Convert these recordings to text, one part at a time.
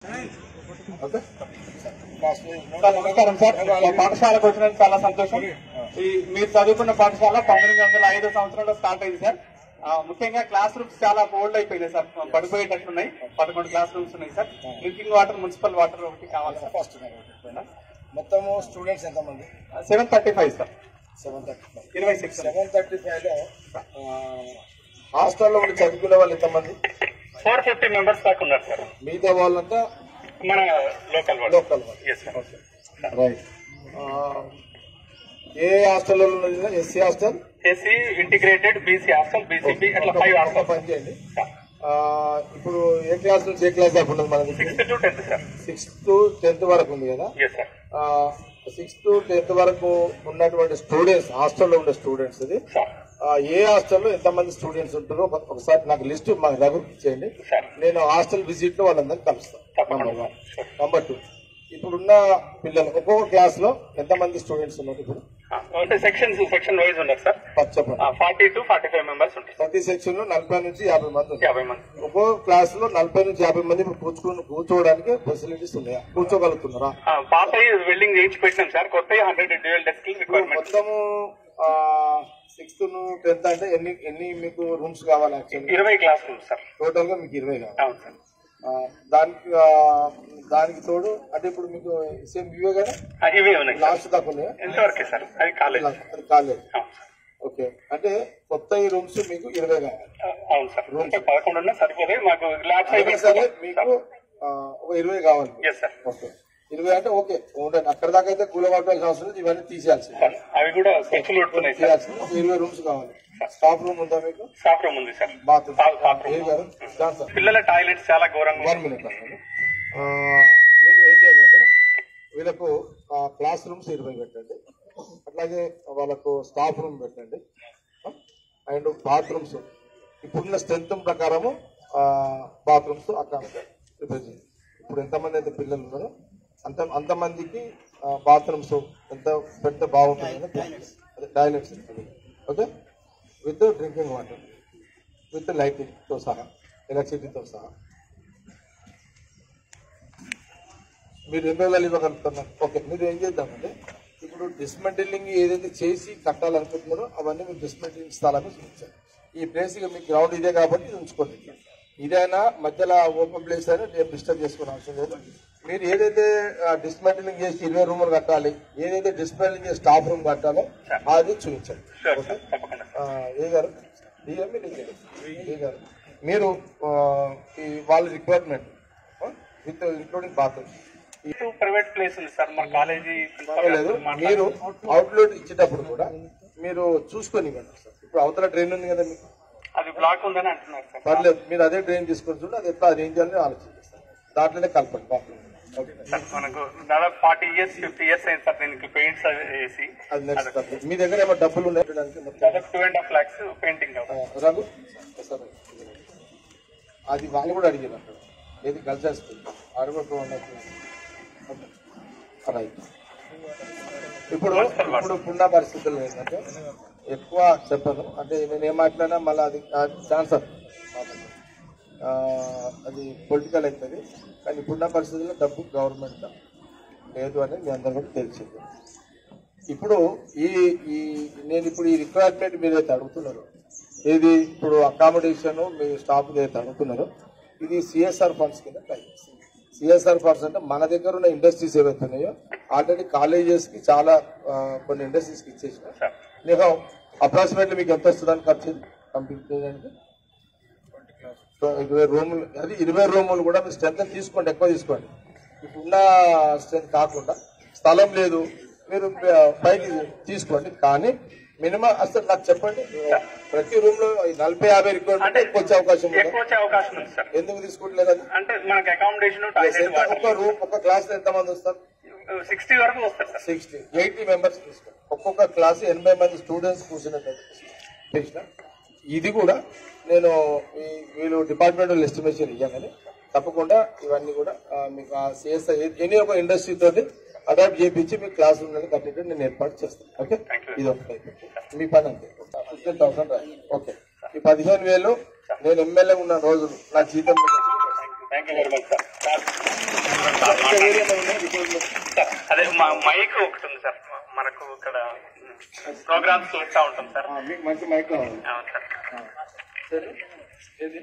Okay sir నమస్కారం sir మా పాఠశాలకు వచ్చినందుకు చాలా సంతోషం ఈ మీరు చదువుకున్న పాఠశాల పంతొమ్మిది వందల ఐదో సంవత్సరంలో స్టార్ట్ అయింది సార్ ఆ, ముఖ్యంగా క్లాస్ రూమ్స్ చాలా ఓల్డ్ అయిపోయినాయి సార్ పడిపోయేటట్టున్నాయి పదకొండు క్లాస్ రూమ్స్ ఉన్నాయి sir drinking water municipal water ఒకటి కావాలి సార్ ఫస్ట్ మొత్తము స్టూడెంట్స్ ఎంతమంది seven thirty five sir seven thirty five ఇరవై సిక్స్ సెవెన్ థర్టీ ఫైవ్ లో హాస్టల్లో ఉండి చదువుకునే వాళ్ళు ఎంతమంది ఫోర్ ఫిఫ్టీ మెంబర్స్ దాకా ఉన్నారు సార్ మిగతా వాళ్ళంతా మన లోకల్ లోకల్ వాళ్ళు ఎస్ సార్ రైట్ ఏ హాస్టల్లో ఉన్నది SC hostel SC integrated BC hostel BCB అట్లా ఫైవ్ ఒక హాస్టల్ పని చేయండి ఆ, ఇప్పుడు ఏ క్లాస్ నుంచి ఏ క్లాస్ దాకా ఉన్నది మనది sixth to tenth sir sixth tenth వరకు ఉంది కదా ఎస్ సార్ సిక్స్త్ టెన్త్ వరకు ఉన్నటువంటి స్టూడెంట్స్ హాస్టల్లో ఉండే స్టూడెంట్స్ ఇది సార్ ఆ, ఏ హాస్టల్లో ఎంతమంది స్టూడెంట్స్ ఉంటారో ఒక- ఒకసారి నాకు లిస్ట్ మాకు దగ్గర ఇచ్చేయండి సార్ నేను హాస్టల్ విజిట్ లో వాళ్ళందరినీ కలుస్తాను తప్పకుండా నంబర్ వన్ నంబర్ టూ ఇప్పుడున్న పిల్లలు ఒక్కొక్క క్లాస్ లో ఎంతమంది స్టూడెంట్స్ ఉన్నారు ఇప్పుడు అంటే సెక్షన్స్ సెక్షన్ వైజ్ ఉన్నారు సార్ పది చెప్పండి forty two forty five members ఉంటారు ప్రతి సెక్షన్ లో నలభై నుంచి యాభై మంది ఉన్నారు యాభై మంది ఒక్కో క్లాస్ లో నలభై నుంచి యాభై మంది ఇప్పుడు కూర్చుని కూర్చోవడానికి ఫెసిలిటీస్ ఉన్నాయా కూర్చోగలుగుతున్నారా ఆ, పాత వెల్డింగ్ చేయించి పెట్టినాం సార్ కొత్త హండ్రెడ్ డ్యూయల్ డెస్క్ ఇప్పుడు రిక్వైర్మెంట్ మొత్తము సిక్స్త్ ను టెన్త్ అంటే ఎన్ని ఎన్ని మీకు రూమ్స్ కావాలి యాక్చువల్లీ ఇరవై క్లాస్ రూమ్స్ సార్ టోటల్ గా మీకు ఇరవై కావాలి అవును సార్ ఆ, దానికి ఆ, దానికి తోడు అంటే ఇప్పుడు మీకు సేమ్ ఇవే కానీ ఆ, ఇవే ఉన్నాయి సార్ లాస్ట్ దాకా ఉన్నాయా ఎంతవరకే సార్ అది కాలేదు అది కాలేదు అవును సార్ ఓకే అంటే కొత్త ఈ రూమ్స్ మీకు ఇరవై కావాలి ఆ, అవును సార్ అంటే పదకొండు ఉన్నా సరిపోలేదు మాకు ల్యాబ్స్ అయినా సరే మీకు ఆ, ఒక ఇరవై కావాలి ఎస్ సార్ ఓకే ఇరవై అంటే ఓకే ఉండండి అక్కడ దాకా అయితే కూలగొట్టాల్సిన అవసరం లేదు ఇవన్నీ తీసేయాల్సింది సార్ అవి కూడా స్కెచ్లు పెట్టుకున్నాయి సార్ తీయాల్సింది ఒక ఇరవై రూమ్స్ కావాలి స్టాఫ్ రూమ్ ఉందా మీకు స్టాఫ్ రూమ్ ఉంది సార్ బాత్రూమ్ స్టాఫ్- స్టాఫ్ ఏ రూమ్ గారు జాన్ సార్ పిల్లల టాయిలెట్స్ చాలా ఘోరంగా వన్ మినిట్ అండి. ఆ, మీరు ఏం చేయాలంటే వీళ్ళకు క్లాస్ రూమ్స్ ఇరవై పెట్టండి అట్లాగే వాళ్ళకు స్టాఫ్ రూమ్ పెట్టండి అండ్ బాత్రూమ్స్ ఇప్పుడున్న స్ట్రెంత్ ప్రకారము బాత్రూమ్స్ అక్కడ ప్రిపేర్ చేయండి ఇప్పుడు ఎంతమంది అయితే పిల్లలు ఉన్నారో అంత అంతమందికి బాత్రూమ్స్ ఎంత పెడితే బాగుంటుందని ప్లాన్ చేయండి. అదే toilets okay with drinking water with లైటింగ్తో సహా ఎలక్ట్రిసిటీతో సహా మీరు ఎన్ని రోజులు ఇవ్వగలుగుతున్నారు ఓకే మీరు ఏం చేద్దామంటే ఇప్పుడు డిస్మెంటలింగ్ ఏదైతే చేసి కట్టాలనుకుంటున్నారో అవన్నీ మీరు డిస్మెంటలింగ్ స్థలాన్ని చూపించాలి ఈ ప్లేస్ ఇక మీ గ్రౌండ్ ఇదే కాబట్టి ఇది ఉంచుకోండి ఇదైనా మధ్యలో ఓపెన్ ప్లేస్ అయినా నేను డిస్టర్బ్ చేసుకునే అవసరం లేదు మీరు ఏదైతే డిస్మెంటలింగ్ చేసి ఇరవై రూములు కట్టాలి ఏదైతే డిస్మెంటలింగ్ చేసి స్టాఫ్ రూమ్ కట్టాలో అది చూపించండి సార్ ఓకే తప్పకుండా ఆ, ఏ గారు డిఎం ఏ గారు మీరు ఆ, ఈ వాళ్ళ రిక్వైర్మెంట్ విత్ ఇంక్లూడింగ్ బాత్రూమ్ ఇటు ప్రైవేట్ ప్లేస్ ఉంది సార్ మన కాలేజీ పర్వాలేదు మీరు అవుట్లెట్ ఇచ్చేటప్పుడు కూడా మీరు చూసుకొని ఇవ్వండి సార్ ఇప్పుడు అవతల ట్రైన్ ఉంది కదా మీకు అది బ్లాక్ ఉందని అంటున్నారు సార్ పర్లేదు మీరు అదే ట్రైన్ తీసుకొని చూడండి అది ఎట్లా అది ఏం చేయాలని ఆలోచిస్తారు దాంట్లోనే కలపండి బాత్రూమ్ ఓకే సార్ మనకు దాదాపు ఫార్టీ ఇయర్స్ ఫిఫ్టీ ఇయర్స్ అయింది సార్ దీనికి పెయింట్స్ అవి వేసి అది నెక్స్ట్ సబ్జెక్ట్ మీ దగ్గర ఏమో డబ్బులు ఉన్నాయి చూడడానికి మొత్తం దాదాపు two and half lakhs painting ఆ, రఘు సార్ అది వాళ్ళు కూడా అడిగారు అక్కడ ఏది గర్ల్స్ హై స్కూల్ అడుగుతూ రైట్ ఇప్పుడు ఇప్పుడు ఉన్న పరిస్థితుల్లో ఏంటంటే ఎక్కువ చెప్పను అంటే నేను ఏం మాట్లాడినా మళ్ళీ అది ఛాన్సర్ అది పొలిటికల్ అవుతుంది కానీ ఇప్పుడున్న పరిస్థితుల్లో డబ్బు గవర్నమెంట్ లేదు అని మీ అందరూ కూడా తెలిసింది ఇప్పుడు ఈ ఈ నేను ఇప్పుడు ఈ రిక్వైర్మెంట్ మీరు అయితే అడుగుతున్నారు ఏది ఇప్పుడు అకామిడేషన్ మీ స్టాఫ్ ఏదైతే అడుగుతున్నారో ఇది సిఎస్ఆర్ ఫండ్స్ కింద ట్రై చేస్తుంది సిఎస్ఆర్ ఫండ్స్ అంటే మన దగ్గర ఉన్న ఇండస్ట్రీస్ ఏవైతే ఉన్నాయో ఆల్రెడీ కాలేజెస్ కి చాలా ఆ, కొన్ని ఇండస్ట్రీస్ కి ఇచ్చేసిన సార్ మీకు అప్రాక్సిమేట్లీ మీకు ఎంత వస్తుందని ఖర్చు కంప్లీట్ చేయడానికి సో ఇరవై రూములు అది ఇరవై రూములు కూడా మీరు స్ట్రెంత్ తీసుకోండి ఎక్కువ తీసుకోండి ఇప్పుడున్న స్ట్రెంత్ కాకుండా స్థలం లేదు మీరు ఆ, పైకి తీసుకోండి కానీ మినిమం అసలు నాకు చెప్పండి ప్రతి రూమ్ లో ఈ నలభై యాభై రిక్వైర్మెంట్ ఎక్కువ వచ్చే అవకాశం ఉంది ఎక్కువ వచ్చే అవకాశం ఉంది సార్ ఎందుకు తీసుకోవట్లేదు అది అంటే మనకి అకామిడేషన్ టాయిలెట్ ఎంత ఒక రూమ్ ఒక క్లాస్ లో ఎంత మంది వస్తారు సిక్స్టీ వరకు వస్తారు సార్ సిక్స్టీ ఎయిటీ మెంబర్స్ తీసుకోండి ఒక్కొక్క క్లాస్ ఎనభై మంది స్టూడెంట్స్ కూర్చున్నట్టు చేసిన ఇది కూడా నేను ఈ- వీళ్ళు డిపార్ట్మెంట్ వాళ్ళు ఎస్టిమేషన్ ఇవ్వగానే తప్పకుండా ఇవన్నీ కూడా ఆ, మీకు ఆ సిఎస్ఐ ఎనీ ఒక ఇండస్ట్రీ తోటి అడాప్ట్ చేయించి మీ క్లాస్ రూమ్ కట్టేటట్టు నేను ఏర్పాటు చేస్తాను ఓకే ఇది ఒకటి మీ పని అంతే ఫిఫ్టీన్ థౌసండ్ ఓకే ఈ పదిహేను వేలు నేను ఎమ్మెల్యే ఉన్న రోజులు నా జీతం thank you very much sir వేరే ఏమైనా ఉన్నాయా రిపోర్ట్లో? సార్, అదే మా మైక్ ఒకటి ఉంది సార్ మనకు ఇక్కడ ప్రోగ్రామ్స్ చేస్తా ఉంటాం సార్ ఆ, మీకు మంచి మైక్ కావాలి అవును సార్ సరే ఏది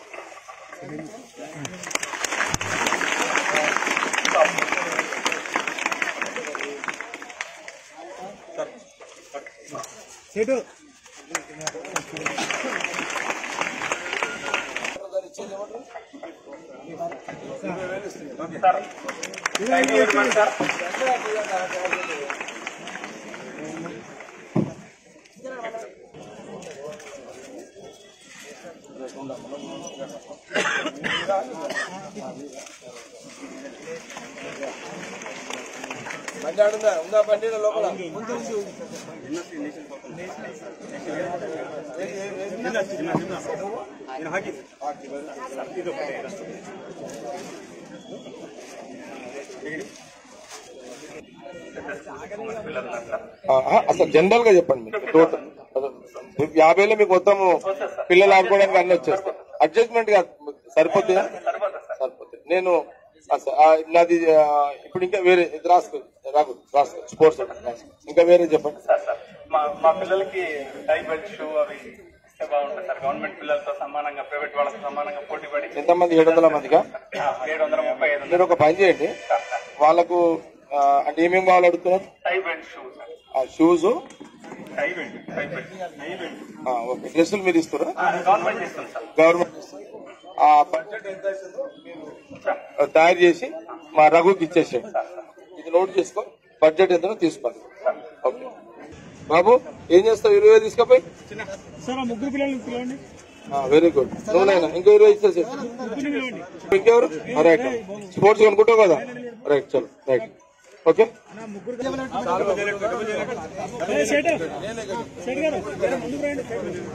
sir thank you very much sir బండి ఆడుందా ఉందా బండి లోపల అసలు జనరల్ గా చెప్పండి మీకు టోటల్ మీకు యాభైలో మీకు మొత్తము పిల్లలు ఆడుకోవడానికి అన్ని వచ్చేస్తాయి అడ్జస్ట్మెంట్ గా సరిపోతుందా సరిపోతుంది నేను అస- ఆ, నాది ఆ, ఇప్పుడు ఇంకా వేరే ఇది రాసుకో రాకు రాసుకో స్పోర్ట్స్ రాసుకో. ఇంకా వేరే చెప్పండి సార్ సార్ మా మా పిల్లలకి టై బెల్ట్ షూ అవి ఇస్తే బాగుంటుంది సార్ గవర్నమెంట్ పిల్లలతో సమానంగా ప్రైవేట్ వాళ్ళతో సమానంగా పోటీ పడి ఎంతమంది ఏడు వందల మందిగా ఏడు వందల ముప్పై ఐదు మీరు ఒక పని చేయండి వాళ్ళకు ఆ, అంటే ఏమేమి కావాలి అడుగుతున్నారు టై బెల్ట్ షూ సార్ ఆ shoes tie belt tie belt tie belt okay డ్రెస్సులు మీరు ఇస్తారా గవర్నమెంట్ ఇస్తుంది సార్ గవర్నమెంట్ ఆ బడ్జెట్ ఎంత అవుతుందో మీరు తయారు చేసి మా రఘుకి ఇచ్చేసేయండి ఇది నోట్ చేసుకో బడ్జెట్ ఎంతనో తీసుకోండి ఓకే బాబు ఏం చేస్తావు ఇరవై వేలు తీసుకపోయి సార్ ఆ ముగ్గురు పిల్లలు పిలవండి వెరీ గుడ్ నువ్వునైనా ఇంకో ఇరవై ఇచ్చేసి ఇంకెవరు రైట్ స్పోర్ట్స్ కొనుక్కుంటావు కదా రైట్ చలో రైట్ ఓకే ఏ, సేటు సేటు గారు ముందుకు రండి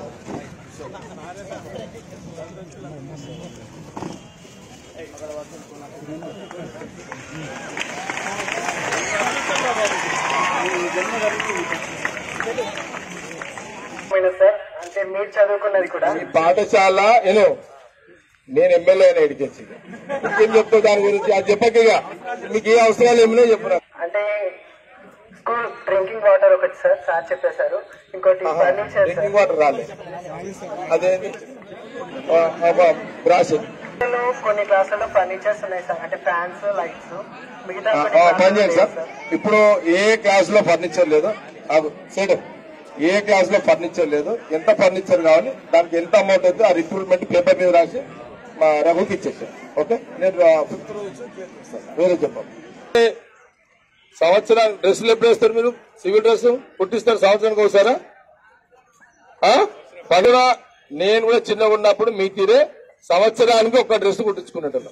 సార్ అంటే మీరు చదువుకున్నది కూడా ఈ పాఠశాల ఏదో నేను ఎమ్మెల్యే అయినా ఇడికేసి ఇంకేం చెప్తావు దాని గురించి అది చెప్పకగా మీకు ఏ అవసరాలు ఏమైనా చెప్పరా అంటే స్కూల్ డ్రింకింగ్ వాటర్ ఒకటి సార్ సార్ చెప్పేశారు ఇంకోటి ఫర్నిచర్ సార్ డ్రింకింగ్ వాటర్ రాలే అదేంటి బ్రాస్ ఇందులో కొన్ని క్లాసుల్లో ఫర్నిచర్స్ ఉన్నాయి సార్ అంటే ఫ్యాన్స్ లైట్స్ మిగతా ఆ, కొన్ని ఆ, పని classes చేయండి సార్ లేవు ఇప్పుడు ఏ క్లాస్ లో ఫర్నిచర్ లేదు ఆగు, సైడ్ ఏ క్లాస్ లో ఫర్నిచర్ లేదు ఎంత ఫర్నిచర్ కావాలి దానికి ఎంత అమౌంట్ అయితే ఆ రిక్రూట్మెంట్ పేపర్ మీద రాసి మా రఘుకి ఇచ్చేసాను ఓకే నేను ఆ, ఫిఫ్త్ రోజు వచ్చి పేపర్ ఇస్తాను. వేరే చెప్పండి సంవత్సరం డ్రెస్సులు ఎప్పుడు వేస్తారు మీరు సివిల్ డ్రెస్ కుట్టిస్తారు సంవత్సరానికి ఒకసారా ఆ? పండుగ నేను కూడా చిన్నగా ఉన్నప్పుడు మీ తీరే సంవత్సరానికి ఒక డ్రెస్ కుట్టించుకునేటప్పుడు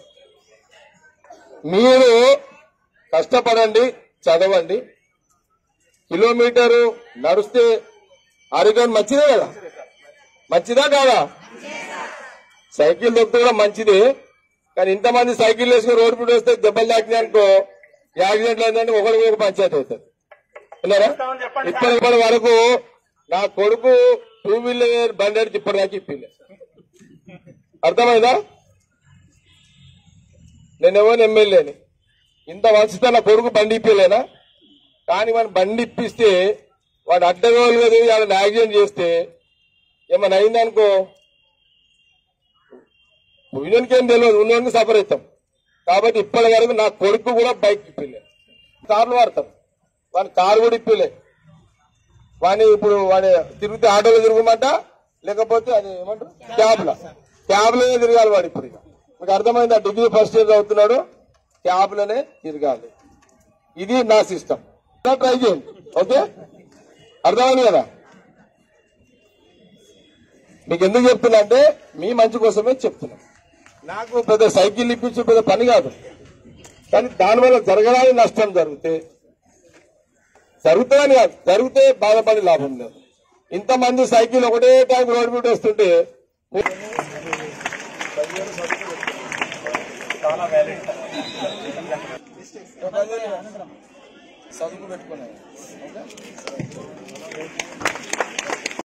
మీరు కష్టపడండి చదవండి కిలోమీటరు నడిస్తే ఆరోగ్యం మంచిదే కదా మంచిదా కాదా సైకిల్ దొక్కితే కూడా మంచిదే కానీ ఇంతమంది సైకిల్ వేసుకుని రోడ్డు మీద వస్తే దెబ్బలు తాకినాయి అనుకో యాక్సిడెంట్ అయిందంటే ఒకరికి ఒక పంచాయతీ అవుతుంది విన్నారా ఇప్పటి ఇప్పటి వరకు నా కొడుకు టూ వీలర్ బండి అడిచి ఇప్పటిదాకా ఇప్పింది అర్థమైందా నేను ఎవరు ఎమ్మెల్యేని ఇంత వంచితే నా కొడుకు బండి ఇప్పలేనా కానీ వాడు బండి ఇప్పిస్తే వాడు అడ్డగోలు కదా వాళ్ళని యాక్సిడెంట్ చేస్తే ఏమైనా అయిందనుకో పోయినకి ఏం తెలియదు ఉన్నోనికి సఫర్ అవుతాం కాబట్టి ఇప్పటి వరకు నా కొడుకు కూడా బైక్ ఇప్పిలే కార్లు వాడతాం వాని కారు కూడా ఇప్పిలే వాని ఇప్పుడు వాడి తిరిగితే ఆటోలో తిరగమంట లేకపోతే అది ఏమంటారు క్యాబ్లో క్యాబ్లోనే తిరగాలి వాడు ఇప్పుడు ఇక. మీకు అర్థమైందా డిగ్రీ ఫస్ట్ ఇయర్ చదువుతున్నాడు క్యాబ్లోనే తిరగాలి ఇది నా సిస్టమ్ ట్రై చేయండి ఓకే అర్థమైంది కదా మీకు ఎందుకు చెప్తున్నా అంటే మీ మంచి కోసమే చెప్తున్నా నాకు పెద్ద సైకిల్ ఇప్పించే పెద్ద పని కాదు కానీ దానివల్ల జరగడానికి నష్టం జరిగితే జరుగుతుందని కాదు జరిగితే బాధపడి లాభం లేదు ఇంతమంది సైకిల్ ఒకటే టైం రోడ్డు మీద వస్తుంటే చదువు పెట్టుకున్నాను